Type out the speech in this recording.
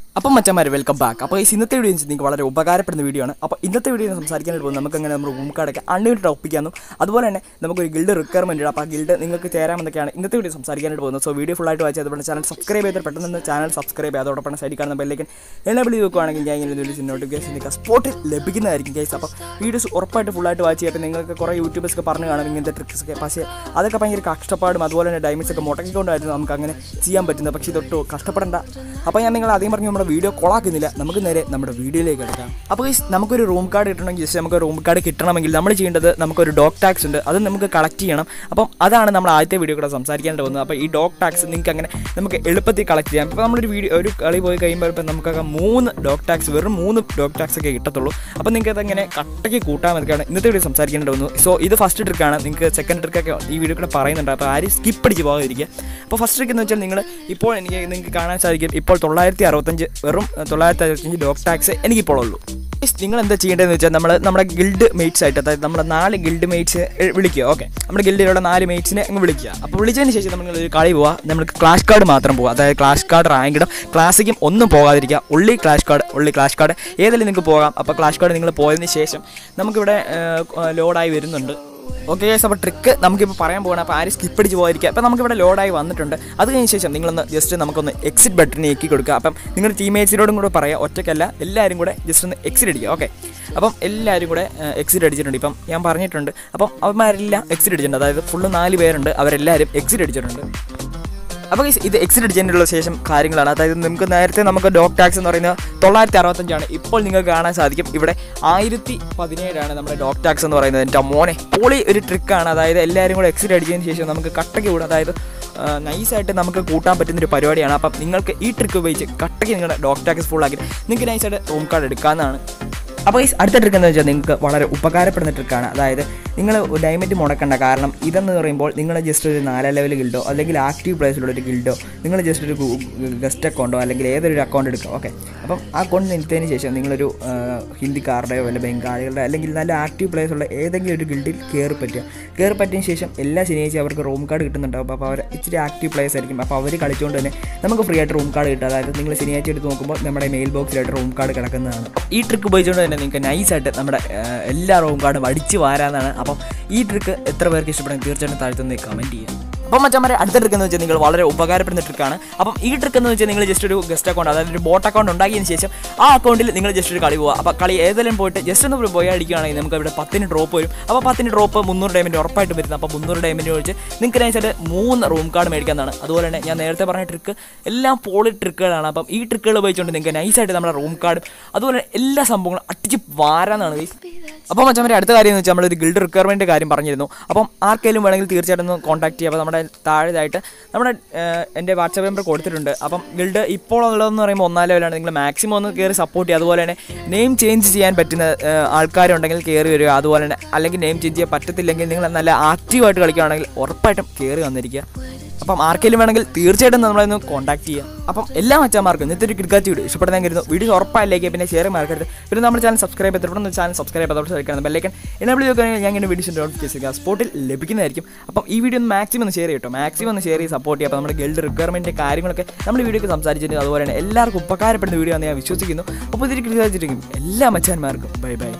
അപ്പം മച്ചന്മാർ welcome back അപ്പോൾ ഈ ഇന്നത്തെ വീഡിയോ നിങ്ങൾക്ക് വളരെ ഉപകാരപ്പെടുന്ന വീഡിയോ ആണ് അപ്പോൾ ഇന്നത്തെ വീഡിയോ സംസാരിക്കാനായിട്ട് പോകുന്നത് നമുക്ക് അങ്ങനെ നമ്മുടെ റൂം കാർഡൊക്കെ അൺലിമിറ്റഡ് ഒപ്പിക്കാനും അതുപോലെ തന്നെ നമുക്കൊരു ഗിൽഡ് റിക്വയർമെൻറ്റ് ഉണ്ട് അപ്പോൾ ആ ഗിൽഡ് നിങ്ങൾക്ക് ചേരാമെന്നൊക്കെയാണ് ഇന്നത്തെ വീഡിയോ സംസാരിക്കാനായിട്ട് പോകുന്നത് സോ വീഡിയോ ഫുള്ളായിട്ട് വായിച്ച് അതുപോലെ ചാനൽ സബ്സ്ക്രൈബ് ചെയ്തിട്ട് പെട്ടെന്ന് ചാനൽ സബ്സ്ക്രൈബ് ചെയ്യുക അതോടൊപ്പം സൈഡിൽ കാണുന്ന ബെല്ലേക്ക് എന്നെ വിളി വെക്കുകയാണെങ്കിൽ ഞാൻ ഇങ്ങനെ ഒരു നോട്ടിഫിക്കേഷൻ നിങ്ങൾക്ക് സ്പോട്ടിൽ ലഭിക്കുന്നതായിരിക്കും ഗൈസ് അപ്പോൾ വീഡിയോസ് ഉറപ്പായിട്ട് ഫുള്ളായിട്ട് വാച്ച് ചെയ്തിട്ട് നിങ്ങൾക്ക് കുറേ യൂട്യൂബേഴ്സ് ഒക്കെ പറഞ്ഞു കാണും ഇങ്ങനത്തെ ട്രിക്സ് ഒക്കെ പക്ഷേ അതൊക്കെ ഭയങ്കര കഷ്ടപ്പാടും അതുപോലെ തന്നെ ഡൈമണ്ട്സ് ഒക്കെ മുടക്കിക്കൊണ്ടായിരുന്നു നമുക്ക് അങ്ങനെ ചെയ്യാൻ പറ്റുന്നത് പക്ഷേ ഇതൊട്ട് കഷ്ടപ്പെടേണ്ട അപ്പോൾ ഞാൻ നിങ്ങൾ ആദ്യം പറഞ്ഞു നമ്മുടെ വീഡിയോ കൊളാക്കുന്നില്ല നമുക്ക് നേരെ നമ്മുടെ വീഡിയോയിലേക്ക് എടുക്കാം അപ്പോൾ ഈ നമുക്കൊരു റൂം കാർഡ് കിട്ടണമെങ്കിൽ ജസ്റ്റ് നമുക്ക് റൂം കാർഡ് കിട്ടണമെങ്കിൽ നമ്മൾ ചെയ്യേണ്ടത് നമുക്കൊരു ഡോഗ് ടാക്സ് ഉണ്ട് അത് നമുക്ക് കളക്ട് ചെയ്യണം അപ്പം അതാണ് നമ്മൾ ആദ്യത്തെ വീഡിയോ കൂടെ സംസാരിക്കാനായിട്ട് പോകുന്നത് അപ്പോൾ ഈ ഡോഗ് ടാക്സ് നിങ്ങൾക്ക് അങ്ങനെ നമുക്ക് എളുപ്പത്തിൽ കളക്ട് ചെയ്യാം ഇപ്പോൾ നമ്മളൊരു വീഡിയോ ഒരു കളി പോയി കഴിയുമ്പോൾ ഇപ്പം നമുക്കൊക്കെ മൂന്ന് ഡോഗ് ടാക്സ് വെറും മൂന്ന് ഡോഗ് ടാക്സ് ഒക്കെ കിട്ടത്തുള്ളൂ അപ്പോൾ നിങ്ങൾക്ക് അതങ്ങനെ കട്ടയ്ക്ക് കൂട്ടാൻ മതിക്കാണ് ഇന്നത്തെ വീഡിയോ സംസാരിക്കേണ്ടി വന്നു സോ ഇത് ഫസ്റ്റ് ട്രിക്കാണ് നിങ്ങൾക്ക് സെക്കൻഡ് ട്രിക്കൊക്കെ ഈ വീഡിയോ കൂടെ പറയുന്നുണ്ട് അപ്പോൾ ആരും സ്കിപ്പ് അടിച്ച് പോകാതിരിക്കുക അപ്പോൾ ഫസ്റ്റ് ട്രിക്ക് എന്ന് വെച്ചാൽ നിങ്ങൾ ഇപ്പോൾ എനിക്ക് നിങ്ങൾക്ക് കാണാൻ സാധിക്കും ഇപ്പോൾ തൊള്ളായിരത്തി അറുപത്തഞ്ച് വെറും തൊള്ളായിരത്തി അറുപത്തഞ്ച് ഡോഗ് ടാക്സ് എനിക്കിപ്പോൾ ഉള്ളൂ Guys, നിങ്ങൾ എന്താ ചെയ്യേണ്ടതെന്ന് വെച്ചാൽ നമ്മൾ നമ്മുടെ ഗിൽഡ് മേറ്റ്സ് ആയിട്ട് അതായത് നമ്മുടെ നാല് ഗിൽഡ് മേറ്റ്സ് വിളിക്കുക ഓക്കെ നമ്മുടെ ഗിൽഡിലുള്ള നാല് മേറ്റ്സിനെ അങ്ങ് വിളിക്കുക അപ്പോൾ വിളിച്ചതിന് ശേഷം നമ്മൾ ഒരു കളി പോവുക നമുക്ക് ക്ലാഷ് കാർഡ് മാത്രം പോവുക അതായത് ക്ലാഷ് കാർഡ് റാങ്കിടും ക്ലാസിക്കും ഒന്നും പോകാതിരിക്കുക ഉള്ളി ക്ലാഷ് കാർഡ് ഉള്ളി ക്ലാഷ് കാർഡ് ഏതെങ്കിലും നിങ്ങൾക്ക് പോകാം അപ്പോൾ ക്ലാഷ് കാർഡ് നിങ്ങൾ പോയതിന് ശേഷം നമുക്കിവിടെ ലോഡായി വരുന്നുണ്ട് ഓക്കെ ഗൈസ് അപ്പോൾ ട്രിക്ക് നമുക്കിപ്പോൾ പറയാൻ പോകണം അപ്പോൾ ആരും സ്കിപ്പ് അടിച്ച് പോയിരിക്കുക അപ്പോൾ നമുക്കിവിടെ ലോഡായി വന്നിട്ടുണ്ട് അത് കഴിഞ്ഞ ശേഷം നിങ്ങളൊന്ന് ജസ്റ്റ് നമുക്കൊന്ന് എക്സിറ്റ് ബട്ടൺ ഞെക്കി കൊടുക്കുക അപ്പം നിങ്ങളുടെ ടീമേറ്റ്സിനോടും കൂടെ പറയുക ഒറ്റയ്ക്കല്ല എല്ലാവരും കൂടെ ജസ്റ്റ് ഒന്ന് എക്സിറ്റ് അടിക്കുക ഓക്കെ അപ്പം എല്ലാവരും കൂടെ എക്സിറ്റ് അടിച്ചിട്ടുണ്ട് ഇപ്പം ഞാൻ പറഞ്ഞിട്ടുണ്ട് അപ്പം അവന്മാരെല്ലാം എക്സിറ്റ് അടിച്ചിട്ടുണ്ട് അതായത് ഫുള്ള് നാല് പേരുണ്ട് അവരെല്ലാവരും എക്സിറ്റ് അടിച്ചിട്ടുണ്ട് അപ്പോൾ guys, ഇത് എക്സിറ്റ് അടിച്ചതിനുള്ള ശേഷം കാര്യങ്ങളാണ് അതായത് നമുക്ക് നേരത്തെ നമുക്ക് ഡോഗ് ടാക്സ് എന്ന് പറയുന്നത് തൊള്ളായിരത്തി അറുപത്തഞ്ചാണ് ഇപ്പോൾ നിങ്ങൾക്ക് കാണാൻ സാധിക്കും ഇവിടെ ആയിരത്തി പതിനേഴാണ് നമ്മുടെ ഡോഗ് ടാക്സ് എന്ന് പറയുന്നത് എൻ്റെ മോനെ പൊളി ഒരു ട്രിക്കാണ് അതായത് എല്ലാവരും കൂടെ എക്സിറ്റ് അടിച്ചതിന് ശേഷം നമുക്ക് കട്ടയ്ക്ക് കൂടെ അതായത് നൈസായിട്ട് നമുക്ക് കൂട്ടാൻ പറ്റുന്ന ഒരു പരിപാടിയാണ് അപ്പം നിങ്ങൾക്ക് ഈ ട്രിക്ക് ഉപയോഗിച്ച് കട്ടയ്ക്ക് നിങ്ങളുടെ ഡോഗ് ടാക്സ് ഫുൾ ആക്കി നിങ്ങൾക്ക് നൈസായിട്ട് റൂം കാർഡ് എടുക്കാവുന്നതാണ് അപ്പോൾ ഈ അടുത്ത ട്രിക്ക് എന്ന് വെച്ചാൽ നിങ്ങൾക്ക് വളരെ ഉപകാരപ്പെടുന്ന ട്രിക്കാണ് അതായത് നിങ്ങൾ ഡയമണ്ട് മുടക്കണ്ട കാരണം ഇതെന്ന് പറയുമ്പോൾ നിങ്ങൾ ജസ്റ്റ് ഒരു നാലാം ലെവൽ ഗിൽഡോ അല്ലെങ്കിൽ ആക്റ്റീവ് പ്ലേസിലുള്ള ഒരു ഗിൽഡോ നിങ്ങൾ ജസ്റ്റ് ഒരു ഗസ്റ്റ് അക്കൗണ്ടോ അല്ലെങ്കിൽ ഏതൊരു അക്കൗണ്ട് എടുക്കുക ഓക്കെ അപ്പം ആ അക്കൗണ്ട് നിർത്തിയതിന് ശേഷം നിങ്ങളൊരു ആ, ഹിന്ദിക്കാരുടെയോ അല്ലെങ്കിൽ ബംഗാളികളുടെ അല്ലെങ്കിൽ നല്ല ആക്റ്റീവ് പ്ലേസുള്ള ഏതെങ്കിലും ഒരു ഗിൽഡിൽ കയറി പറ്റുക കയറി പറ്റിയതിന് ശേഷം എല്ലാ ശനിയാഴ്ച അവർക്ക് റൂം കാർഡ് കിട്ടുന്നുണ്ടാവും അപ്പോൾ അവർ ഇച്ചിരി ആക്റ്റീവ് പ്ലേസ് ആയിരിക്കും അപ്പോൾ അവർ കളിച്ചുകൊണ്ട് തന്നെ നമുക്ക് ഫ്രീ ആയിട്ട് റൂം കാർഡ് കിട്ടും അതായത് നിങ്ങൾ ശനിയാഴ്ച എടുത്ത് നോക്കുമ്പോൾ നമ്മുടെ മെയിൽ ബോക്സിലായിട്ട് റൂം കാർഡ് കിടക്കുന്നതാണ് ഈ ട്രിക്ക് ഉപയോഗിച്ചുകൊണ്ട് തന്നെ നിങ്ങൾക്ക് നൈസായിട്ട് നമ്മുടെ ആ, എല്ലാ റൂം കാർഡും അടിച്ച് വാരാന്നാണ് അപ്പം ഈ ട്രിക്ക് എത്ര പേർക്ക് ഇഷ്ടപ്പെടും തീർച്ചയായിട്ടും താഴ്ത്തുന്ന കമൻറ്റ് ചെയ്യുക അപ്പം മച്ചന്മാരെ അടുത്ത ട്രിക്ക് എന്ന് വെച്ചാൽ നിങ്ങൾ വളരെ ഉപകാരപ്പെടുന്ന ട്രിക്കാണ് അപ്പം ഈ ട്രിക്ക് എന്ന് വെച്ചാൽ നിങ്ങൾ ജസ്റ്റ് ഒരു ഗസ്റ്റ് അക്കൗണ്ട് അതായത് ഒരു ബോട്ട് അക്കൗണ്ട് ഉണ്ടാക്കിയതിന് ശേഷം ആ അക്കൗണ്ടിൽ നിങ്ങൾ ജസ്റ്റ് ഒരു കളി പോവുക അപ്പോൾ കളി ഏതെങ്കിലും പോയിട്ട് ജസ്റ്റ് ഒന്ന് പോയി അടിക്കുകയാണെങ്കിൽ നമുക്ക് ഇവിടെ പത്തിന് ഡ്രോപ്പ് വരും അപ്പോൾ പത്തിന് ഡ്രോപ്പ് മുന്നൂറ് ഡയമണ്ട് ഉറപ്പായിട്ടും വരുന്നത് അപ്പോൾ മുന്നൂറ് ഡയമണ്ട് ഒഴിച്ച് നിങ്ങൾക്ക് നൈസായിട്ട് മൂന്ന് റൂം കാർഡ് മേടിക്കാവുന്നതാണ് അതുപോലെ തന്നെ ഞാൻ നേരത്തെ പറഞ്ഞ ട്രിക്ക് എല്ലാം പോളി ട്രിക്കുകളാണ് അപ്പം ഈ ട്രിക്കുകൾ ഉപയോഗിച്ചുകൊണ്ട് നിങ്ങൾക്ക് നൈസായിട്ട് നമ്മുടെ റൂം കാർഡും അതുപോലെ എല്ലാ സംഭവങ്ങളും അടിച്ച് വാരാന്നാണ് guys. അപ്പോൾ മച്ചമ്മരെ അടുത്ത കാര്യം എന്ന് വെച്ചാൽ നമ്മളൊരു ഗിൽഡ് റിക്വയർമെൻറ്റ് കാര്യം പറഞ്ഞിരുന്നു അപ്പം ആർക്കെങ്കിലും വേണമെങ്കിൽ തീർച്ചയായിട്ടും ഒന്ന് കോൺടാക്ട് ചെയ്യുക അപ്പോൾ നമ്മുടെ താഴെയായിട്ട് നമ്മുടെ ഏഹ്, എൻ്റെ വാട്സാപ്പ് നമ്പർ കൊടുത്തിട്ടുണ്ട് അപ്പം ഗിൽഡ് ഇപ്പോൾ ഉള്ളതെന്ന് പറയുമ്പോൾ ഒന്നാം ലെവലാണ് നിങ്ങൾ മാക്സിമം ഒന്ന് കയറി സപ്പോർട്ട് ചെയ്യുക അതുപോലെ തന്നെ നെയിം ചേഞ്ച് ചെയ്യാൻ പറ്റുന്ന ഏഹ്, ആൾക്കാരുണ്ടെങ്കിൽ കയറി വരിക അതുപോലെ തന്നെ അല്ലെങ്കിൽ നെയിം ചേഞ്ച് ചെയ്യാൻ പറ്റത്തില്ലെങ്കിൽ നിങ്ങൾ നല്ല ആക്റ്റീവായിട്ട് കളിക്കുകയാണെങ്കിൽ ഉറപ്പായിട്ടും കയറി വന്നിരിക്കുക അപ്പം ആർക്കെങ്കിലും വേണമെങ്കിൽ തീർച്ചയായിട്ടും നമ്മളൊന്ന് കോൺടാക്ട് ചെയ്യുക അപ്പം എല്ലാ മച്ചാന്മാർക്കും ഇന്നത്തെ ഒരു കിടക്കാച്ച വീഡിയോ ഇഷ്ടപ്പെടുന്ന കരുതുന്നു വീഡിയോ ഉറപ്പായില്ലേക്ക് പിന്നെ ഷെയർ മറക്കരുത് പിന്നെ നമ്മുടെ ചാനൽ സബ്സ്ക്രൈബ് ചെയ്തിട്ടുണ്ട് ചാനൽ സബ്സ്ക്രൈബ് ചെയ്തോട് ശ്രമിക്കണം ബെല്ലൈക്കൻ എന്നെ നോക്കുകയാണെങ്കിൽ ഞാൻ ഇങ്ങനെ വീഡിയോസിൻ്റെ നോട്ടിഫിക്കേഷൻ സ്പോട്ടിൽ ലഭിക്കുന്നതായിരിക്കും അപ്പം ഈ വീഡിയോ ഒന്ന് മാക്സിമം ഒന്ന് ഷെയർ ചെയ്യട്ടോ മാക്സിമം ഒന്ന് ഷെയർ ചെയ്ത് സപ്പോർട്ട് ചെയ്യുക അപ്പോൾ നമ്മുടെ ഗിൽഡ് റിക്വയർമെൻറ്റ് കാര്യങ്ങളൊക്കെ നമ്മൾ വീഡിയോക്ക് സംസാരിച്ചിട്ടുണ്ട് അതുപോലെ തന്നെ എല്ലാവർക്കും ഉപകാരപ്പെടുന്ന വീഡിയോ ആണ് ഞാൻ വിശ്വസിക്കുന്നു അപ്പോൾ ഇതിൽ കിടക്കാച്ചിരിക്കും എല്ലാ മച്ചാന്മാർക്കും ബൈ ബൈ